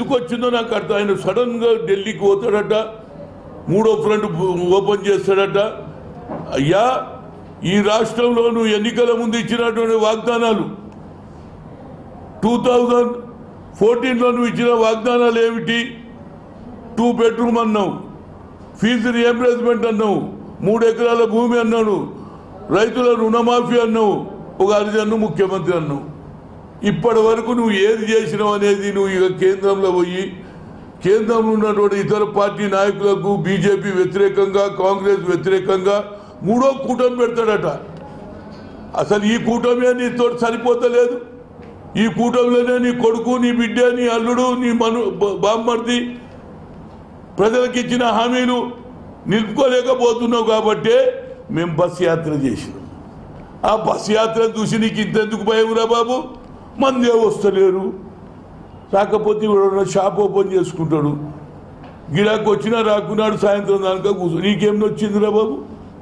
ఎందుకు వచ్చిందో నాకు అర్థం ఆయన సడన్గా ఢిల్లీకి పోతాడట మూడో ఫ్రంట్ ఓపెన్ చేస్తాడట అయ్యా ఈ రాష్ట్రంలో నువ్వు ఎన్నికల ముందు ఇచ్చినటువంటి వాగ్దానాలు టూ థౌజండ్ ఫోర్టీన్లో నువ్వు ఇచ్చిన వాగ్దానాలు ఏమిటి టూ బెడ్రూమ్ అన్నావు ఫీజు రియంబర్స్మెంట్ అన్నావు మూడు ఎకరాల భూమి అన్నాడు రైతుల రుణమాఫీ అన్నావు ఒక అరిజన్ను ముఖ్యమంత్రి అన్నావు ఇప్పటి వరకు నువ్వు ఏది చేసినావు అనేది నువ్వు ఇక కేంద్రంలో పోయి కేంద్రంలో ఉన్నటువంటి ఇతర పార్టీ నాయకులకు బీజేపీ వ్యతిరేకంగా కాంగ్రెస్ వ్యతిరేకంగా మూడో కూటమి పెడతాడట అసలు ఈ కూటమి నీతో సరిపోతలేదు ఈ కూటమిలోనే నీ కొడుకు నీ బిడ్డ నీ అల్లుడు నీ మను బ- బామ్మర్ది ప్రజలకు ఇచ్చిన హామీలు నిలుపుకోలేకపోతున్నావు కాబట్టే మేము బస్ యాత్ర చేసినాం ఆ బస్ యాత్ర చూసి నీకు ఇంతెందుకు భయం రా బాబు మందే వస్తలేరు రాకపోతే ఎవడన్నా షాప్ ఓపెన్ చేసుకుంటాడు గిరాకు వచ్చినా రాకున్నాడు సాయంత్రం దానిక కూర్చో నీకేం నొచ్చిందిరా బాబు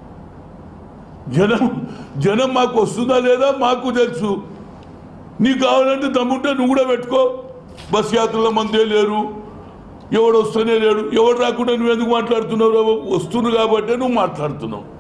జనం జనం మాకు వస్తుందా లేదా మాకు తెలుసు నీకు కావాలంటే దమ్ముంటే నువ్వు కూడా పెట్టుకో బస్ యాత్రలో మందే లేరు ఎవడు వస్తూనే లేడు ఎవడు రాకుండా నువ్వు ఎందుకు మాట్లాడుతున్నావు రా బాబు? వస్తున్నారు కాబట్టి నువ్వు మాట్లాడుతున్నావు